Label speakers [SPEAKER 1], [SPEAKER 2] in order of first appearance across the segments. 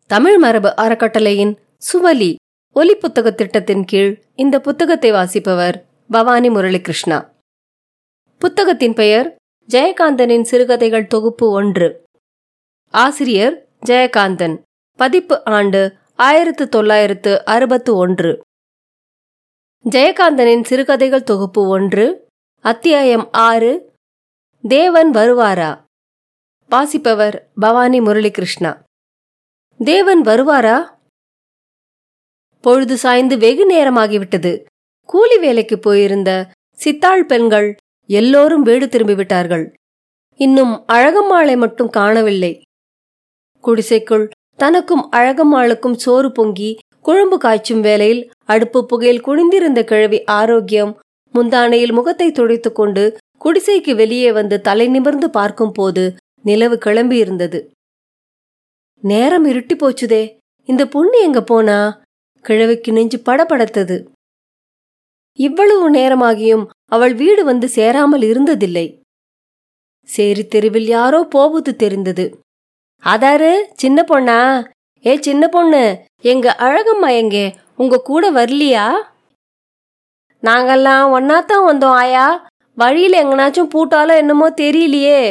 [SPEAKER 1] தமிழ் மரபு அறக்கட்டளையின் சுவலி ஒலி புத்தக திட்டத்தின் கீழ் இந்த புத்தகத்தை வாசிப்பவர் பவானி முரளிகிருஷ்ணா புத்தகத்தின் பெயர் ஜெயகாந்தனின் சிறுகதைகள் தொகுப்பு ஒன்று ஆசிரியர் ஜெயகாந்தன் பதிப்பு ஆண்டு ஆயிரத்து தொள்ளாயிரத்து அறுபத்து ஒன்று ஜெயகாந்தனின் சிறுகதைகள் தொகுப்பு ஒன்று அத்தியாயம் ஆறு தேவன் வருவாரா வாசிப்பவர் பவானி முரளிகிருஷ்ணா தேவன் வருவாரா பொழுது சாய்ந்து வெகு நேரமாகிவிட்டது கூலி வேலைக்கு போயிருந்த சித்தாள் பெண்கள் எல்லோரும் வீடு திரும்பிவிட்டார்கள் இன்னும் அழகம்மாளை மட்டும் காணவில்லை குடிசைக்குள் தனக்கும் அழகம்மாளுக்கும் சோறு பொங்கி குழம்பு காய்ச்சும் வேளையில் அடுப்பு புகையில் குனிந்திருந்த கிழவி ஆரோக்கியம் முந்தானையில் முகத்தை துடைத்துக் கொண்டு குடிசைக்கு வெளியே வந்து தலை நிமிர்ந்து பார்க்கும் போது நிலவு கிளம்பி இருந்தது நேரம் இருட்டி போச்சுதே இந்த பொண்ணு எங்க போனா கிழவிக்கு நெஞ்சு படபடத்தது இவ்வளவு நேரமாகியும் அவள் வீடு வந்து சேராமல் இருந்ததில்லை சேரி தெருவில் யாரோ போவது தெரிந்தது அதாரு சின்ன பொண்ணா ஏ சின்ன பொண்ணு எங்க அழகம்மா எங்கே உங்க கூட வரலையா நாங்கெல்லாம் ஒன்னாத்தான் வந்தோம் ஆயா வழியில எங்கனாச்சும் பூட்டாலோ என்னமோ தெரியலையே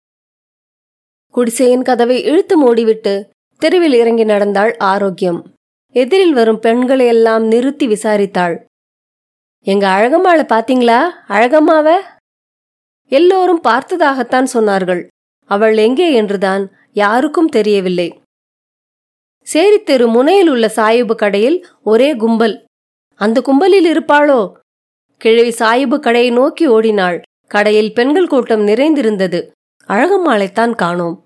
[SPEAKER 1] குடிசையின் கதவை இழுத்து மூடிவிட்டு தெருவில் இறங்கி நடந்தாள் ஆரோக்கியம் எதிரில் வரும் பெண்களை எல்லாம் நிறுத்தி விசாரித்தாள் எங்க அழகம்மாளை பாத்தீங்களா அழகம்மாவ எல்லோரும் பார்த்ததாகத்தான் சொன்னார்கள் அவள் எங்கே என்றுதான் யாருக்கும் தெரியவில்லை சேரித்தெரு முனையில் உள்ள சாயிபு கடையில் ஒரே கும்பல் அந்த கும்பலில் இருப்பாளோ கிழவி சாயிபு கடையை நோக்கி ஓடினாள் கடையில் பெண்கள் கூட்டம் நிறைந்திருந்தது அழகம்மாளைத்தான் காணோம்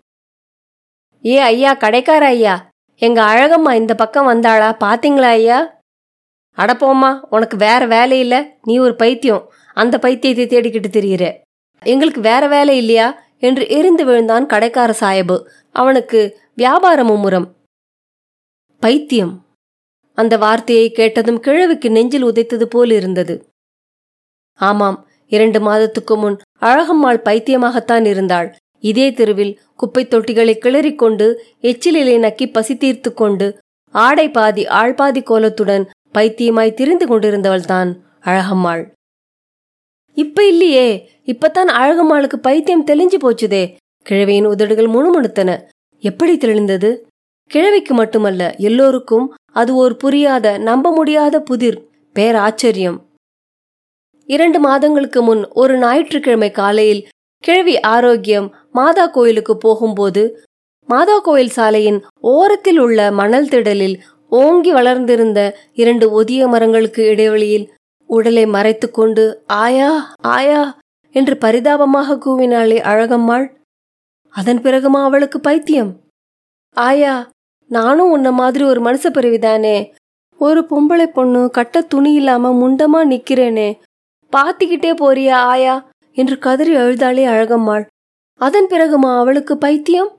[SPEAKER 1] ஏ ஐயா கடைக்கார ஐயா எங்க அழகம்மா இந்த பக்கம் வந்தாளா பாத்தீங்களா ஐயா அடப்போம்மா உனக்கு வேற வேலை இல்ல நீ ஒரு பைத்தியம் அந்த பைத்தியத்தை தேடிக்கிட்டு திரியிற எங்களுக்கு வேற வேலை இல்லையா என்று எரிந்து விழுந்தான் கடைக்கார சாயபு அவனுக்கு வியாபார மும்முரம் பைத்தியம் அந்த வார்த்தையை கேட்டதும் கிழவுக்கு நெஞ்சில் உதைத்தது போல் இருந்தது ஆமாம் இரண்டு மாதத்துக்கு முன் அழகம்மாள் பைத்தியமாகத்தான் இருந்தாள் இதே தெருவில் குப்பை தொட்டிகளை கிளறிக்கொண்டு எச்சிலிலை நக்கி பசி தீர்த்து கொண்டு ஆடை பாதி ஆள்பாதி கோலத்துடன் பைத்தியமாய் திரிந்து கொண்டிருந்தவள்தான் அழகம்மாள் இப்ப இல்லையே இப்பதான் அழகம்மாளுக்கு பைத்தியம் தெளிஞ்சு போச்சுதே கிழவியின் உதடுகள் முணுமுணுத்தன எப்படி தெளிந்தது கிழவிக்கு மட்டுமல்ல எல்லோருக்கும் அது ஒரு புரியாத நம்ப முடியாத புதிர் பேராச்சரியம் இரண்டு மாதங்களுக்கு முன் ஒரு ஞாயிற்றுக்கிழமை காலையில் கிழவி ஆரோக்கியம் மாதா கோயிலுக்கு போகும்போது மாதா கோயில் சாலையின் ஓரத்தில் உள்ள மணல் திடலில் ஓங்கி வளர்ந்திருந்த இரண்டு ஒதிய மரங்களுக்கு இடைவெளியில் உடலை மறைத்துக்கொண்டு ஆயா ஆயா என்று பரிதாபமாக கூவினாளே அழகம்மாள் அதன் பிறகுமா அவளுக்கு பைத்தியம் ஆயா நானும் உன்ன மாதிரி ஒரு மனுஷ பிறவிதானே ஒரு பொம்பளை பொண்ணு கட்ட துணி இல்லாம முண்டமா நிக்கிறேனே பாத்திக்கிட்டே போறியா ஆயா என்று கதறி அழுதாளே அழகம்மாள் அதன் பிறகுமா அவளுக்கு பைத்தியம்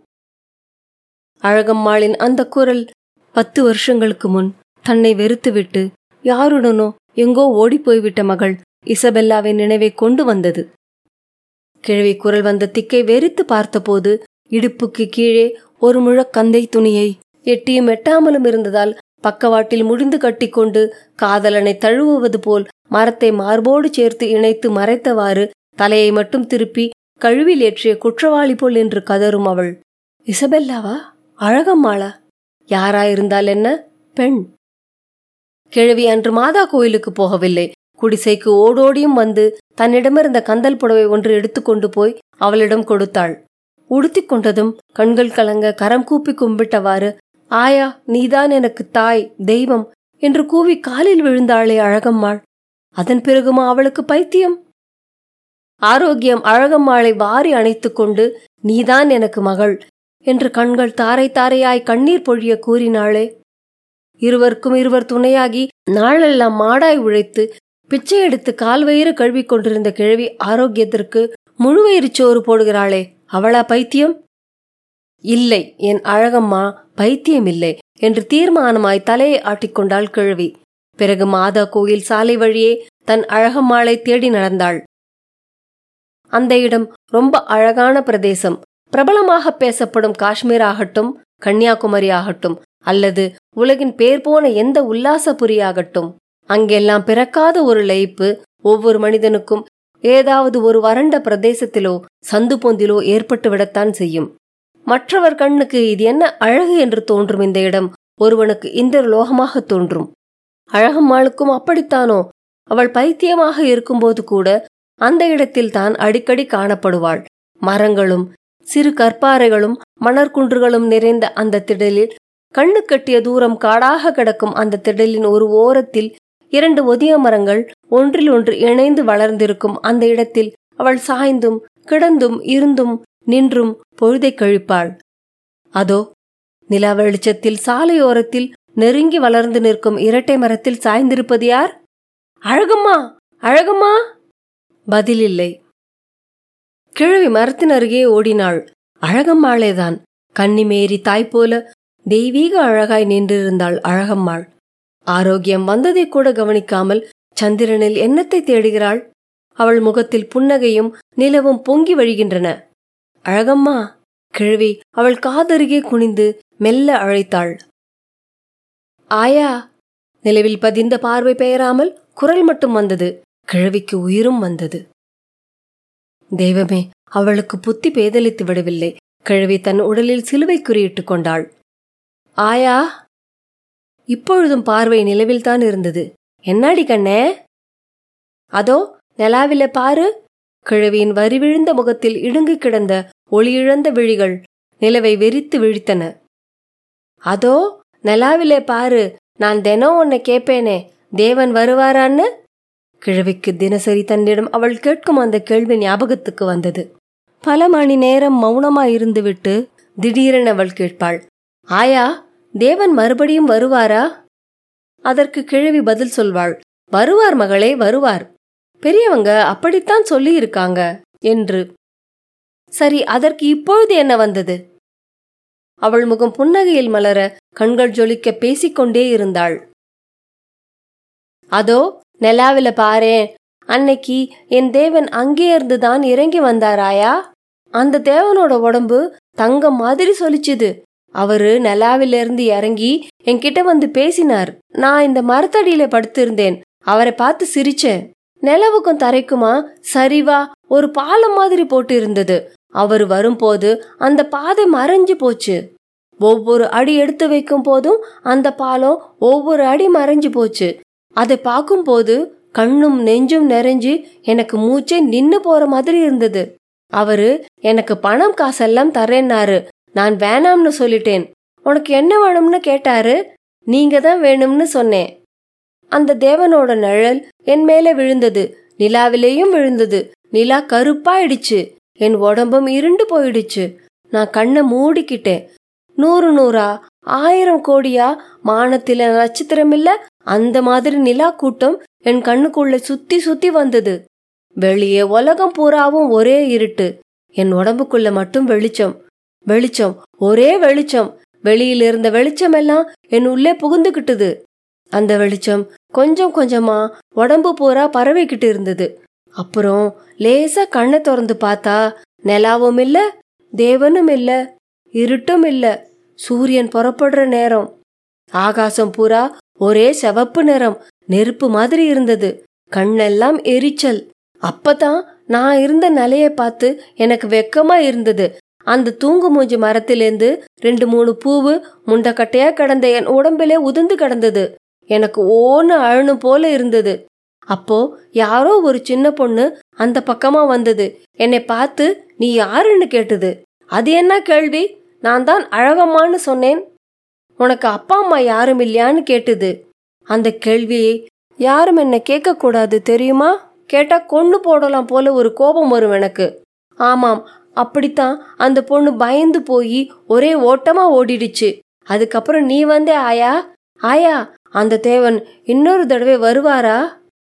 [SPEAKER 1] அழகம்மாளின் அந்த குரல் பத்து வருஷங்களுக்கு முன் தன்னை வெறுத்துவிட்டு யாருடனோ எங்கோ ஓடிப்போய்விட்ட மகள் இசபெல்லாவின் நினைவை கொண்டு வந்தது கிழவி குரல் வந்த திக்கை வெறித்து பார்த்தபோது இடுப்புக்கு கீழே ஒரு முழக் கந்தை துணியை எட்டியும் எட்டாமலும் இருந்ததால் பக்கவாட்டில் முடிந்து கட்டிக்கொண்டு காதலனை தழுவுவது போல் மரத்தை மார்போடு சேர்த்து இணைத்து மறைத்தவாறு தலையை மட்டும் திருப்பி கழுவில் ஏற்றிய குற்றவாளி போல் என்று கதரும் அவள் இசபெல்லாவா அழகம்மாளா யாராயிருந்தால் என்ன பெண் கிழவி அன்று மாதா கோயிலுக்கு போகவில்லை குடிசைக்கு ஓடோடியும் வந்து தன்னிடமிருந்த கந்தல் புடவை ஒன்று எடுத்துக்கொண்டு போய் அவளிடம் கொடுத்தாள் உடுத்திக் கொண்டதும் கண்கள் கலங்க கரம் கூப்பி கும்பிட்டவாறு ஆயா நீதான் எனக்கு தாய் தெய்வம் என்று கூவி காலில் விழுந்தாளே அழகம்மாள் அதன் பிறகுமா அவளுக்கு பைத்தியம் ஆரோக்கியம் அழகம்மாளை வாரி அணைத்துக் கொண்டு நீதான் எனக்கு மகள் என்று கண்கள் தாரை தாரையாய் கண்ணீர் பொழிய கூறினாளே இருவருக்கும் இருவர் துணையாகி நாளெல்லாம் மாடாய் உழைத்து பிச்சை எடுத்து கால்வயிறு கழுவிக் கொண்டிருந்த கிழவி ஆரோக்கியத்திற்கு முழுவயிறு சோறு போடுகிறாளே அவளா பைத்தியம் இல்லை என் அழகம்மா பைத்தியம் இல்லை என்று தீர்மானமாய் தலையை ஆட்டிக்கொண்டாள் கிழவி பிறகு மாதா கோயில் சாலை வழியே தன் அழகம்மாளை தேடி நடந்தாள் அந்த இடம் ரொம்ப அழகான பிரதேசம் பிரபலமாக பேசப்படும் காஷ்மீர் ஆகட்டும் கன்னியாகுமரி ஆகட்டும் அல்லது உலகின் பேர் போன எந்த உல்லாசபுரியாகட்டும் அங்கெல்லாம் பிறக்காத ஒரு லயிப்பு ஒவ்வொரு மனிதனுக்கும் ஏதாவது ஒரு வறண்ட பிரதேசத்திலோ சந்து பொந்திலோ ஏற்பட்டு விடத்தான் செய்யும் மற்றவர் கண்ணுக்கு இது என்ன அழகு என்று தோன்றும் இந்த இடம் ஒருவனுக்கு இந்த லோகமாக தோன்றும் அழகம்மாளுக்கும் அப்படித்தானோ அவள் பைத்தியமாக இருக்கும்போது கூட அந்த இடத்தில் தான் அடிக்கடி காணப்படுவாள் மரங்களும் சிறு கற்பாறைகளும் மணற்குன்றுகளும் நிறைந்த அந்த திடலில் கண்ணு கட்டிய தூரம் காடாக கிடக்கும் அந்த திடலின் ஒரு ஓரத்தில் இரண்டு ஒதிய மரங்கள் ஒன்றில் ஒன்று இணைந்து வளர்ந்திருக்கும் அந்த இடத்தில் அவள் சாய்ந்தும் கிடந்தும் இருந்தும் நின்றும் பொழுதை கழிப்பாள் அதோ நிலா வெளிச்சத்தில் சாலையோரத்தில் நெருங்கி வளர்ந்து நிற்கும் இரட்டை மரத்தில் சாய்ந்திருப்பது யார் அழகம்மா அழகம்மா பதிலில்லை கிழவி மரத்தின் அருகே ஓடினாள் அழகம்மாளேதான் கன்னிமேரி தாய் போல தெய்வீக அழகாய் நின்றிருந்தாள் அழகம்மாள் ஆரோக்கியம் வந்ததை கூட கவனிக்காமல் சந்திரனில் என்னத்தை தேடுகிறாள் அவள் முகத்தில் புன்னகையும் நிலவும் பொங்கி வழிகின்றன அழகம்மா கிழவி அவள் காதருகே குனிந்து மெல்ல அழைத்தாள் ஆயா நிலவில் பதிந்த பார்வை பெயராமல் குரல் மட்டும் வந்தது கிழவிக்கு உயிரும் வந்தது தெய்வமே அவளுக்கு புத்தி பேதலித்து விடவில்லை கிழவி தன் உடலில் சிலுவை குறியிட்டுக் கொண்டாள் ஆயா இப்பொழுதும் பார்வை நிலவில்தான் இருந்தது என்னாடி கண்ணே அதோ நிலாவில பாரு கிழவியின் வரி விழுந்த முகத்தில் இடுங்கி கிடந்த ஒளியிழந்த விழிகள் நிலவை வெறித்து விழித்தன அதோ நிலாவிலே பாரு நான் தினம் உன்னை கேட்பேனே தேவன் வருவாரான்னு கிழவிக்கு தினசரி தன்னிடம் அவள் கேட்கும் அந்த கேள்வி ஞாபகத்துக்கு வந்தது பல மணி நேரம் மௌனமாய் இருந்துவிட்டு திடீரென அவள் கேட்பாள் ஆயா தேவன் மறுபடியும் வருவாரா அதற்கு கிழவி பதில் சொல்வாள் வருவார் மகளே வருவார் பெரியவங்க அப்படித்தான் சொல்லி இருக்காங்க என்று சரி அதற்கு இப்பொழுது என்ன வந்தது அவள் முகம் புன்னகையில் மலர கண்கள் ஜொலிக்க பேசிக்கொண்டே இருந்தாள் அதோ நிலாவில பாரேன் அன்னைக்கு என் தேவன் அங்கே இருந்துதான் இறங்கி வந்தாராயா அந்த தேவனோட உடம்பு தங்கம் மாதிரி சொலிச்சுது அவரு நிலாவிலிருந்து இறங்கி என்கிட்ட வந்து பேசினார் நான் இந்த மரத்தடியில படுத்திருந்தேன் அவரை பார்த்து சிரிச்சேன் நிலவுக்கும் தரைக்குமா சரிவா ஒரு பாலம் மாதிரி போட்டு இருந்தது அவர் வரும்போது அந்த பாதை மறைஞ்சு போச்சு ஒவ்வொரு அடி எடுத்து வைக்கும் போதும் அந்த பாலம் ஒவ்வொரு அடி மறைஞ்சு போச்சு அதை பார்க்கும்போது கண்ணும் நெஞ்சும் நிறைஞ்சு எனக்கு மூச்சே நின்னு போற மாதிரி இருந்தது அவரு எனக்கு பணம் காசெல்லாம் தரேன்னாரு நான் வேணாம்னு சொல்லிட்டேன் உனக்கு என்ன வேணும்னு கேட்டாரு நீங்க தான் வேணும்னு சொன்னேன் அந்த தேவனோட நிழல் என் மேல விழுந்தது நிலாவிலேயும் விழுந்தது நிலா கருப்பாயிடுச்சு என் உடம்பும் இருண்டு போயிடுச்சு நான் கண்ணை மூடிக்கிட்டேன் நூறு நூறா ஆயிரம் கோடியா மானத்தில நட்சத்திரம் இல்ல அந்த மாதிரி நிலா கூட்டம் என் கண்ணுக்குள்ள சுத்தி சுத்தி வந்தது வெளியே உலகம் பூராவும் ஒரே இருட்டு என் உடம்புக்குள்ள மட்டும் வெளிச்சம் வெளிச்சம் ஒரே வெளிச்சம் வெளியில இருந்த வெளிச்சம் எல்லாம் என் உள்ளே புகுந்துகிட்டுது அந்த வெளிச்சம் கொஞ்சம் கொஞ்சமா உடம்பு பூரா பரவிக்கிட்டு இருந்தது அப்புறம் லேசா கண்ணை திறந்து பார்த்தா நிலாவும் இல்ல தேவனும் இல்ல இருட்டும் இல்ல சூரியன் புறப்படுற நேரம் ஆகாசம் பூரா ஒரே சிவப்பு நிறம் நெருப்பு மாதிரி இருந்தது கண்ணெல்லாம் எரிச்சல் அப்பதான் நான் இருந்த நிலைய பார்த்து எனக்கு வெக்கமா இருந்தது அந்த தூங்கு மூஞ்சி மரத்திலேந்து ரெண்டு மூணு பூவு முண்டக்கட்டையா கிடந்த என் உடம்பிலே உதிர்ந்து கிடந்தது எனக்கு ஓன்னு அழணும் போல இருந்தது அப்போ யாரோ ஒரு சின்ன பொண்ணு அந்த பக்கமா வந்தது என்னை பார்த்து நீ யாருன்னு கேட்டது அது என்ன கேள்வி நான் தான் அழகம்மான்னு சொன்னேன் உனக்கு அப்பா அம்மா யாரும் இல்லையான்னு கேட்டது அந்த கேள்வியை யாரும் என்ன கேட்க கூடாது தெரியுமா கேட்டா கொண்டு போடலாம் போல ஒரு கோபம் வரும் எனக்கு ஆமாம் அப்படித்தான் அந்த பொண்ணு பயந்து போய் ஒரே ஓட்டமா ஓடிடுச்சு அதுக்கப்புறம் நீ வந்தே ஆயா ஆயா அந்த தேவன் இன்னொரு தடவை வருவாரா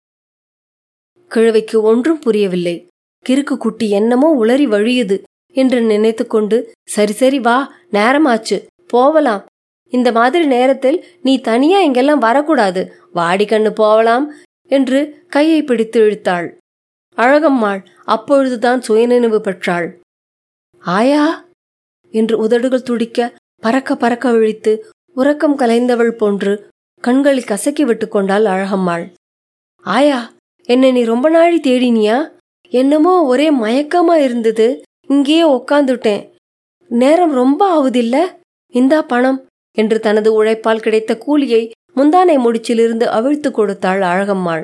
[SPEAKER 1] கிழவைக்கு ஒன்றும் புரியவில்லை கிறுக்கு குட்டி என்னமோ உளறி வழியுது என்று நினைத்துக்கொண்டு சரி சரி வா நேரமாச்சு போவலாம் இந்த மாதிரி நேரத்தில் நீ தனியா இங்கெல்லாம் வரக்கூடாது வாடி கண்ணு போவலாம் என்று கையை பிடித்து இழுத்தாள் அழகம்மாள் அப்பொழுதுதான் சுயநினைவு பெற்றாள் ஆயா என்று உதடுகள் துடிக்க பறக்க பறக்க விழித்து உறக்கம் கலைந்தவள் போன்று கண்களை கசக்கி விட்டு கொண்டாள் அழகம்மாள் ஆயா என்னை நீ ரொம்ப நாழி தேடினியா என்னமோ ஒரே மயக்கமா இருந்தது இங்கேயே உக்காந்துட்டேன் நேரம் ரொம்ப ஆகுதில்ல இந்தா பணம் என்று தனது உழைப்பால் கிடைத்த கூலியை முந்தானை முடிச்சிலிருந்து அவிழ்த்து கொடுத்தாள் அழகம்மாள்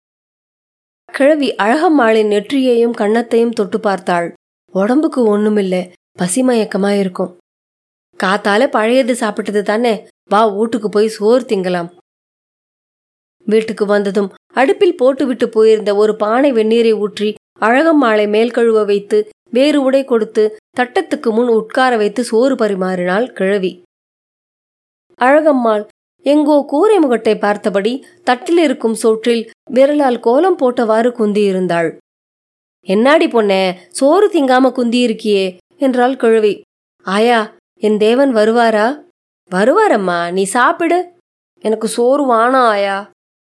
[SPEAKER 1] கிழவி அழகம்மாளின் நெற்றியையும் கன்னத்தையும் தொட்டு பார்த்தாள் உடம்புக்கு ஒண்ணுமில்ல பசிமயக்கமா இருக்கும் காத்தால பழையது சாப்பிட்டது தானே வா வீட்டுக்கு போய் சோறு திங்கலாம் வீட்டுக்கு வந்ததும் அடுப்பில் போட்டுவிட்டு போயிருந்த ஒரு பானை வெந்நீரை ஊற்றி அழகம்மாளை மேல் கழுவ வைத்து வேறு உடை கொடுத்து தட்டத்துக்கு முன் உட்கார வைத்து சோறு பரிமாறினாள் கிழவி அழகம்மாள் எங்கோ கூரை முகட்டை பார்த்தபடி தட்டில் இருக்கும் சோற்றில் விரலால் கோலம் போட்டவாறு குந்தியிருந்தாள் என்னாடி பொண்ணே சோறு திங்காம குந்தியிருக்கியே என்றாள் கிழவி ஆயா என் தேவன் வருவாரா வருவாரம்மா நீ சாப்பிடு எனக்கு சோறு வானா ஆயா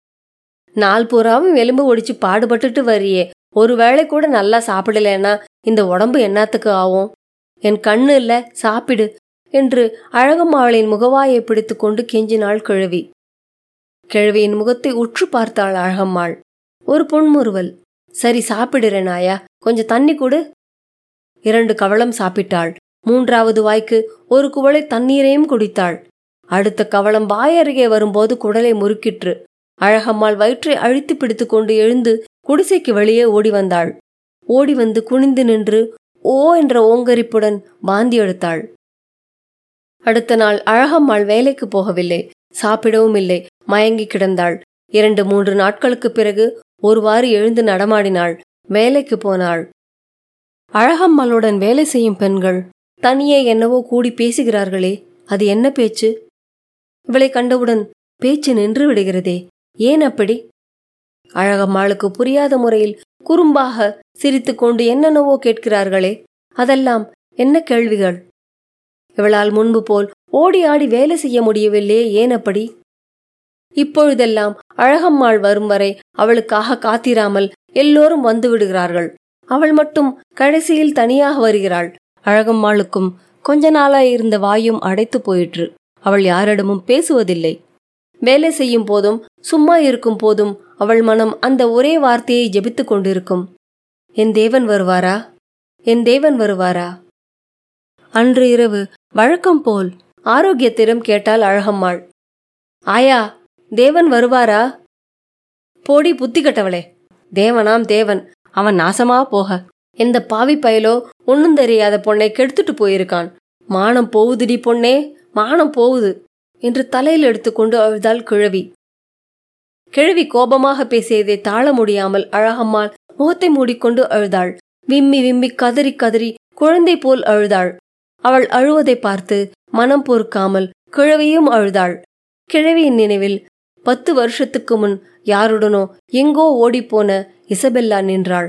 [SPEAKER 1] நாள் பூராவும் எலும்பு ஒடிச்சு பாடுபட்டுட்டு வரியே ஒரு வேளை கூட நல்லா சாப்பிடலன்னா இந்த உடம்பு என்னத்துக்கு ஆகும் என் கண்ணு இல்ல சாப்பிடு என்று அழகம்மாளின் முகவாயை பிடித்து கொண்டு கெஞ்சினாள் கிழவி கிழவியின் முகத்தை உற்று பார்த்தாள் அழகம்மாள் ஒரு பொன்முறுவல் சரி சாப்பிடுறேன் ஆயா கொஞ்சம் தண்ணி கொடு இரண்டு கவளம் சாப்பிட்டாள் மூன்றாவது வாய்க்கு ஒரு குவளை தண்ணீரையும் குடித்தாள் அடுத்த கவளம் வாயருகே வரும்போது குடலை முறுக்கிற்று அழகம்மாள் வயிற்றை அழுத்தி பிடித்து கொண்டு எழுந்து குடிசைக்கு வெளியே ஓடி வந்தாள் ஓடி வந்து குனிந்து நின்று ஓ என்ற ஓங்கரிப்புடன் வாந்தி எடுத்தாள் அடுத்த நாள் அழகம்மாள் வேலைக்கு போகவில்லை சாப்பிடவும் இல்லை மயங்கி கிடந்தாள் இரண்டு மூன்று நாட்களுக்கு பிறகு ஒருவாறு எழுந்து நடமாடினாள் வேலைக்கு போனாள் அழகம்மாளுடன் வேலை செய்யும் பெண்கள் தனியே என்னவோ கூடி பேசுகிறார்களே அது என்ன பேச்சு இவளை கண்டவுடன் பேச்சு நின்று விடுகிறதே ஏன் அப்படி அழகம்மாளுக்கு புரியாத முறையில் குறும்பாக சிரித்துக்கொண்டு என்னென்னவோ கேட்கிறார்களே அதெல்லாம் என்ன கேள்விகள் இவளால் முன்பு போல் ஓடி ஆடி வேலை செய்ய முடியவில்லையே ஏன் அப்படி இப்பொழுதெல்லாம் அழகம்மாள் வரும் வரை அவளுக்காக காத்திராமல் எல்லோரும் வந்து விடுகிறார்கள் அவள் மட்டும் கடைசியில் தனியாக வருகிறாள் அழகம்மாளுக்கும் கொஞ்ச நாளாய் இருந்த வாயும் அடைத்து போயிற்று அவள் யாரிடமும் பேசுவதில்லை வேலை செய்யும் போதும் சும்மா இருக்கும் போதும் அவள் மனம் அந்த ஒரே வார்த்தையை ஜெபித்துக் கொண்டிருக்கும் என் தேவன் வருவாரா என் தேவன் வருவாரா அன்று இரவு வழக்கம் போல் ஆரோக்கியத்திடம் கேட்டாள் அழகம்மாள் ஆயா தேவன் வருவாரா போடி புத்தி கட்டவளே தேவனாம் தேவன் அவன் நாசமா போக எந்த பாவி பயலோ ஒன்னும் தெரியாத பொண்ணை கெடுத்துட்டு போயிருக்கான் மானம் போவுதுடி பொண்ணே மானம் போவுது என்று தலையில் எடுத்துக்கொண்டு அழுதாள் கிழவி கிழவி கோபமாக பேசியதை தாழ முடியாமல் அழகம்மாள் முகத்தை மூடிக்கொண்டு அழுதாள் விம்மி விம்மி கதறி கதறி குழந்தை போல் அழுதாள் அவள் அழுவதை பார்த்து மனம் பொறுக்காமல் கிழவியும் அழுதாள் கிழவியின் நினைவில் பத்து வருஷத்துக்கு முன் யாருடனோ எங்கோ ஓடிப்போன இசபெல்லா நின்றாள்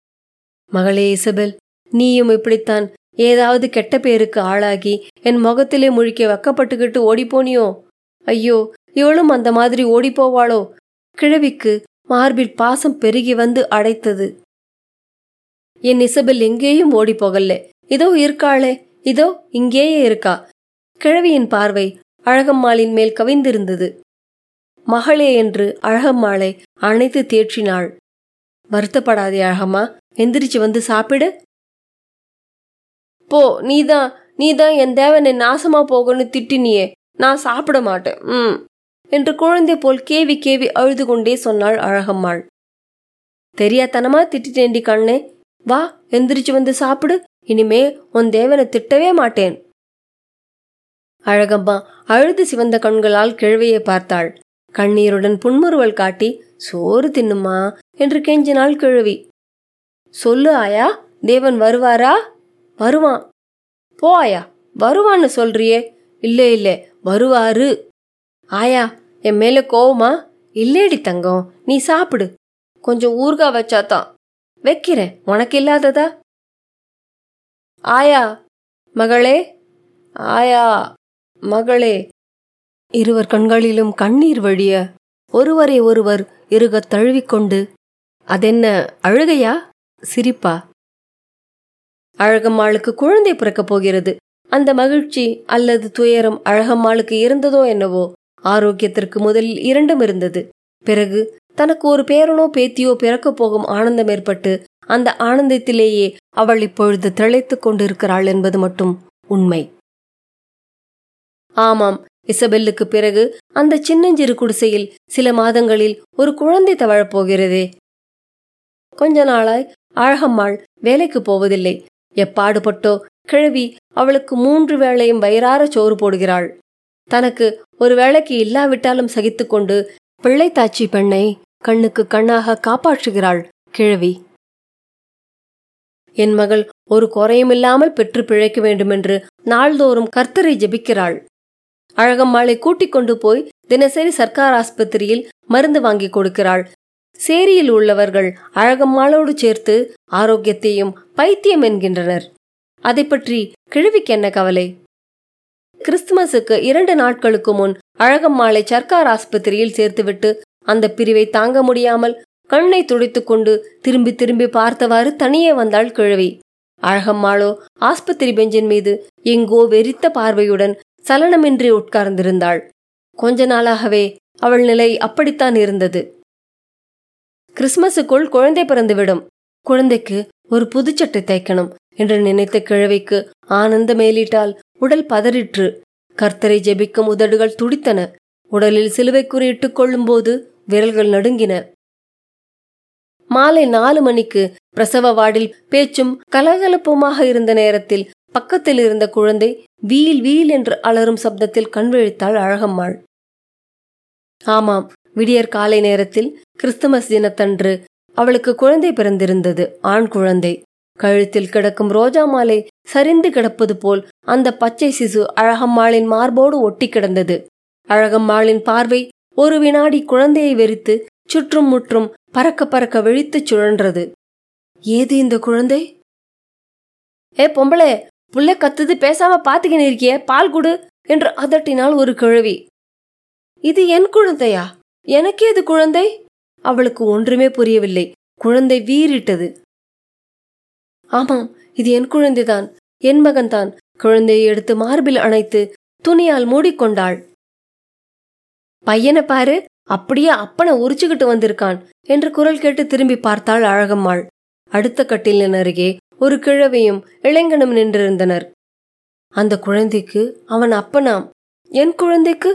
[SPEAKER 1] மகளே இசபெல் நீயும் இப்படித்தான் ஏதாவது கெட்ட பேருக்கு ஆளாகி என் முகத்திலே முழிக்க வெக்கப்பட்டுக்கிட்டு ஓடிப்போனியோ ஐயோ இவளும் அந்த மாதிரி ஓடிப்போவாளோ கிழவிக்கு மார்பில் பாசம் பெருகி வந்து அடைத்தது என் இசபெல் எங்கேயும் ஓடி போகல இதோ இருக்காளே இதோ இங்கேயே இருக்கா கிழவியின் பார்வை அழகம்மாளின் மேல் கவிந்திருந்தது மகளே என்று அழகம்மாளை அணைத்து தேற்றினாள் வருத்தப்படாதே அழகம்மா எந்திரிச்சு வந்து சாப்பிடு போ நீதான் நீதான் என் தேவனை நாசமா போகன்னு திட்டினியே நான் சாப்பிட மாட்டேன் ம் என்று குழந்தை போல் கேவி கேவி அழுது கொண்டே சொன்னாள் அழகம்மாள் தெரியாதனமா திட்டிட்டேண்டி கண்ணே வா எந்திரிச்சு வந்து சாப்பிடு இனிமே உன் தேவனை திட்டவே மாட்டேன் அழகம்மா அழுது சிவந்த கண்களால் கிழவியை பார்த்தாள் கண்ணீருடன் புன்முறுவல் காட்டி சோறு தின்னுமா என்று கெஞ்சினாள் கிழவி சொல்லு ஆயா தேவன் வருவாரா வருவான் போ ஆயா வருவான்னு சொல்றியே இல்லே இல்லே வருவாரு ஆயா என் மேல கோவமா இல்லேடி தங்கம் நீ சாப்பிடு கொஞ்சம் ஊர்கா வச்சாதான் வைக்கிறேன் உனக்கு இல்லாததா ஆயா மகளே ஆயா மகளே இருவர் கண்களிலும் கண்ணீர் வழிய ஒருவரை ஒருவர் இருகத் தழுவிக்கொண்டு அதென்ன அழுகையா சிரிப்பா அழகம்மாளுக்கு குழந்தை பிறக்கப் போகிறது அந்த மகிழ்ச்சி அல்லது துயரம் அழகம்மாளுக்கு இருந்ததோ என்னவோ ஆரோக்கியத்திற்கு முதலில் இரண்டும் இருந்தது பிறகு தனக்கு ஒரு பேரனோ பேத்தியோ பிறக்கப் போகும் ஆனந்தம் ஏற்பட்டு அந்த ஆனந்தத்திலேயே அவள் இப்பொழுது திளைத்துக் கொண்டிருக்கிறாள் என்பது மட்டும் உண்மை ஆமாம் இசபெல்லுக்கு பிறகு அந்த சின்னஞ்சிறு குடிசையில் சில மாதங்களில் ஒரு குழந்தை தவழப் போகிறதே கொஞ்ச நாளாய் அழகம்மாள் வேலைக்கு போவதில்லை எப்பாடுபட்டோ கிழவி அவளுக்கு மூன்று வேளையும் வயிறார சோறு போடுகிறாள் தனக்கு ஒரு வேளைக்கு இல்லாவிட்டாலும் சகித்துக்கொண்டு பிள்ளைத்தாச்சி பெண்ணை கண்ணுக்கு கண்ணாக காப்பாற்றுகிறாள் கிழவி என் மகள் ஒரு குறையுமில்லாமல் பெற்று பிழைக்க வேண்டுமென்று நாள்தோறும் கர்த்தரை ஜெபிக்கிறாள் அழகம்மாளை கூட்டிக் கொண்டு போய் தினசரி சர்க்கார் ஆஸ்பத்திரியில் மருந்து வாங்கி கொடுக்கிறாள் சேரியில் உள்ளவர்கள் அழகம்மாளோடு சேர்த்து ஆரோக்கியத்தையும் பைத்தியம் என்கின்றனர் அதை பற்றி கிழவிக்கு என்ன கவலை கிறிஸ்துமஸுக்கு இரண்டு நாட்களுக்கு முன் அழகம்மாளை சர்க்கார் ஆஸ்பத்திரியில் சேர்த்துவிட்டு அந்த பிரிவை தாங்க முடியாமல் கண்ணை துடைத்துக் கொண்டு திரும்பி திரும்பி பார்த்தவாறு தனியே வந்தாள் கிழவி அழகம்மாளோ ஆஸ்பத்திரி பெஞ்சின் மீது எங்கோ வெறித்த பார்வையுடன் சலனமின்றி உட்கார்ந்திருந்தாள் கொஞ்ச நாளாகவே அவள் நிலை அப்படித்தான் இருந்தது கிறிஸ்மஸுக்குள் குழந்தை பிறந்துவிடும் குழந்தைக்கு ஒரு புதுச்சட்டை தைக்கணும் என்று நினைத்த கிழவிக்கு ஆனந்த மேலிட்டால் உடல் பதறிற்று கர்த்தரை ஜெபிக்கும் உதடுகள் துடித்தன உடலில் சிலுவை குறியிட்டுக் கொள்ளும்போது விரல்கள் நடுங்கின மாலை நாலு மணிக்கு பிரசவ வார்டில் பேச்சும் கலகலப்புமாக இருந்த நேரத்தில் பக்கத்தில் இருந்த குழந்தை வீல் வீல் என்று அலறும் சப்தத்தில் கண்விழித்தாள் அழகம்மாள் ஆமாம் விடியற் காலை நேரத்தில் கிறிஸ்துமஸ் தினத்தன்று அவளுக்கு குழந்தை பிறந்திருந்தது ஆண் குழந்தை கழுத்தில் கிடக்கும் ரோஜா மாலை சரிந்து கிடப்பது போல் அந்த பச்சை சிசு அழகம்மாளின் மார்போடு ஒட்டி கிடந்தது அழகம்மாளின் பார்வை ஒரு வினாடி குழந்தையை வெறித்து சுற்றும் முற்றும் பறக்க பறக்க விழித்துச் சுழன்றது ஏது இந்த குழந்தை ஏ பொம்பளே புள்ள கத்துது பேசாம பாத்துக்கின்னு இருக்கியே பால் குடு என்று அதட்டினாள் ஒரு கிழவி இது என் குழந்தையா எனக்கே இது குழந்தை அவளுக்கு ஒன்றுமே புரியவில்லை குழந்தை வீறிட்டது ஆமாம் இது என் குழந்தைதான் என் மகன்தான் குழந்தையை எடுத்து மார்பில் அணைத்து துணியால் மூடிக்கொண்டாள் பையனை பாரு அப்படியே அப்பனை உரிச்சுக்கிட்டு வந்திருக்கான் என்று குரல் கேட்டு திரும்பி பார்த்தாள் அழகம்மாள் அடுத்த கட்டிலின் அருகே ஒரு கிழவியும் இளைஞனும் நின்றிருந்தனர் அந்த குழந்தைக்கு அவன் அப்பனாம் என் குழந்தைக்கு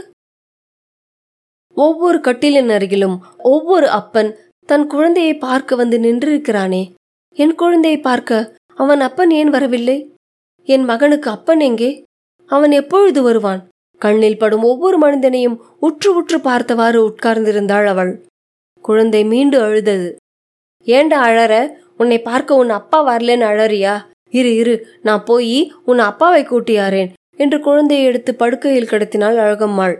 [SPEAKER 1] ஒவ்வொரு கட்டிலின் அருகிலும் ஒவ்வொரு அப்பன் தன் குழந்தையை பார்க்க வந்து நின்றிருக்கிறானே என் குழந்தையை பார்க்க அவன் அப்பன் ஏன் வரவில்லை என் மகனுக்கு அப்பன் எங்கே அவன் எப்பொழுது வருவான் கண்ணில் படும் ஒவ்வொரு மனிதனையும் உற்று உற்று பார்த்தவாறு உட்கார்ந்திருந்தாள் அவள் குழந்தை மீண்டு அழுதது ஏண்டா அழற உன்னை பார்க்க உன் அப்பா வரலன்னு அழறியா இரு இரு நான் போய் உன் அப்பாவை கூட்டியாரேன் என்று குழந்தையை எடுத்து படுக்கையில் கிடத்தினாள் அழகம்மாள்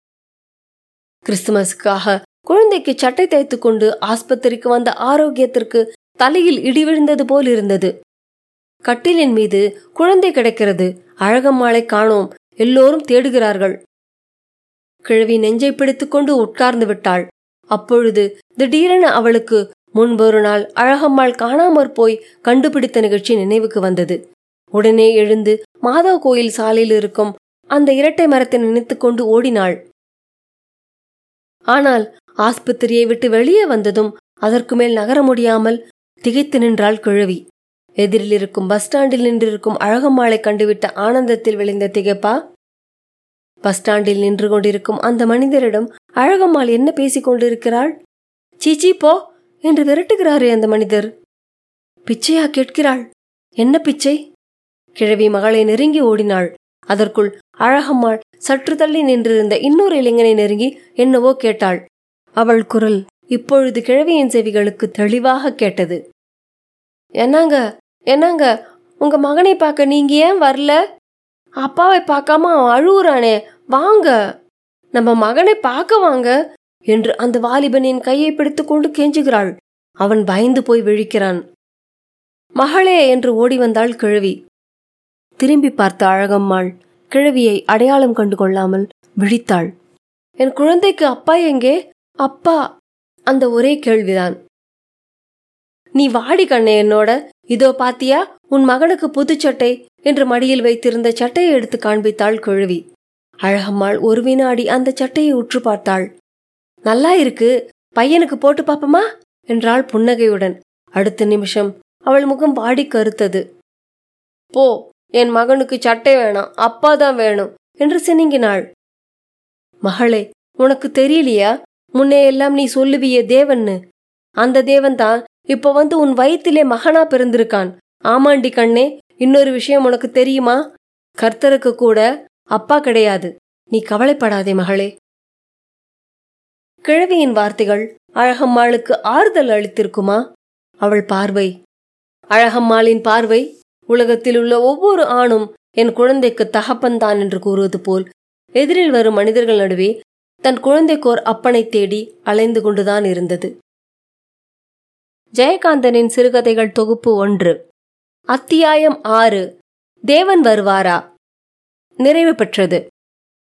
[SPEAKER 1] கிறிஸ்துமஸுக்காக குழந்தைக்கு சட்டை தைத்து கொண்டு ஆஸ்பத்திரிக்கு வந்த ஆரோக்கியத்திற்கு தலையில் இடி விழுந்தது போல் இருந்தது கட்டிலின் மீது குழந்தை கிடக்கிறது அழகம்மாளை காணோம் எல்லோரும் தேடுகிறார்கள் கிழவி நெஞ்சை பிடித்துக்கொண்டு உட்கார்ந்து விட்டாள் அப்பொழுது திடீரென அவளுக்கு முன்பொரு நாள் அழகம்மாள் காணாமற் போய் கண்டுபிடித்த நிகழ்ச்சி நினைவுக்கு வந்தது உடனே எழுந்து மாதவ கோயில் சாலையில் இருக்கும் அந்த இரட்டை மரத்தை நினைத்துக்கொண்டு ஓடினாள் ஆனால் ஆஸ்பத்திரியை விட்டு வெளியே வந்ததும் அதற்கு மேல் நகர முடியாமல் திகைத்து நின்றாள் கிழவி எதிரில் இருக்கும் பஸ் ஸ்டாண்டில் நின்றிருக்கும் அழகம்மாளை கண்டுவிட்ட ஆனந்தத்தில் விளைந்த திகைப்பா பஸ் ஸ்டாண்டில் நின்று கொண்டிருக்கும் அந்த மனிதரிடம் அழகம்மாள் என்ன பேசிக் கொண்டிருக்கிறாள் சீச்சி போ என்று விரட்டுகிறாரே அந்த மனிதர் பிச்சையா கேட்கிறாள் என்ன பிச்சை கிழவி மகளை நெருங்கி ஓடினாள் அதற்குள் அழகம்மாள் சற்று தள்ளி நின்றிருந்த இன்னொரு இளைஞனை நெருங்கி என்னவோ கேட்டாள் அவள் குரல் இப்பொழுது கிழவியின் செவிகளுக்கு தெளிவாக கேட்டது என்னங்க என்னங்க உங்க மகனை பார்க்க நீங்க ஏன் வரல அப்பாவை பார்க்காம அவன் அழுவுறானே வாங்க நம்ம மகனை பார்க்க வாங்க என்று அந்த வாலிபனின் கையை பிடித்துக்கொண்டு கெஞ்சுகிறாள் அவன் பயந்து போய் விழிக்கிறான் மகளே என்று ஓடி வந்தாள் கிழவி திரும்பி பார்த்த அழகம்மாள் கிழவியை அடையாளம் கண்டு கொள்ளாமல் விழித்தாள் என் குழந்தைக்கு அப்பா எங்கே அப்பா அந்த ஒரே கேள்விதான் நீ வாடி கண்ணே என்னோட இதோ பாத்தியா உன் மகனுக்கு புதுச்சட்டை என்று மடியில் வைத்திருந்த சட்டையை எடுத்து காண்பித்தாள் கிழவி அழகம்மாள் ஒரு வினாடி அந்த சட்டையை உற்று பார்த்தாள் நல்லா இருக்கு பையனுக்கு போட்டு பாப்பமா என்றாள் புன்னகையுடன் அடுத்த நிமிஷம் அவள் முகம் வாடி கருத்தது போ என் மகனுக்கு சட்டை வேணாம் அப்பா தான் வேணும் என்று சினிங்கினாள் மகளே உனக்கு தெரியலையா முன்னே எல்லாம் நீ சொல்லுவியே தேவன்னு அந்த தேவன் தான் இப்ப வந்து உன் வயிற்றிலே மகனா பிறந்திருக்கான் ஆமாண்டி கண்ணே இன்னொரு விஷயம் உனக்கு தெரியுமா கர்த்தருக்கு கூட அப்பா கிடையாது நீ கவலைப்படாதே மகளே கிழவியின் வார்த்தைகள் அழகம்மாளுக்கு ஆறுதல் அளித்திருக்குமா அவள் பார்வை அழகம்மாளின் பார்வை உலகத்தில் உள்ள ஒவ்வொரு ஆணும் என் குழந்தைக்கு தகப்பன்தான் என்று கூறுவது போல் எதிரில் வரும் மனிதர்கள் நடுவே தன் குழந்தைக்கோர் அப்பனை தேடி அலைந்து கொண்டுதான் இருந்தது ஜெயகாந்தனின் சிறுகதைகள் தொகுப்பு ஒன்று அத்தியாயம் ஆறு தேவன் வருவாரா நிறைவு பெற்றது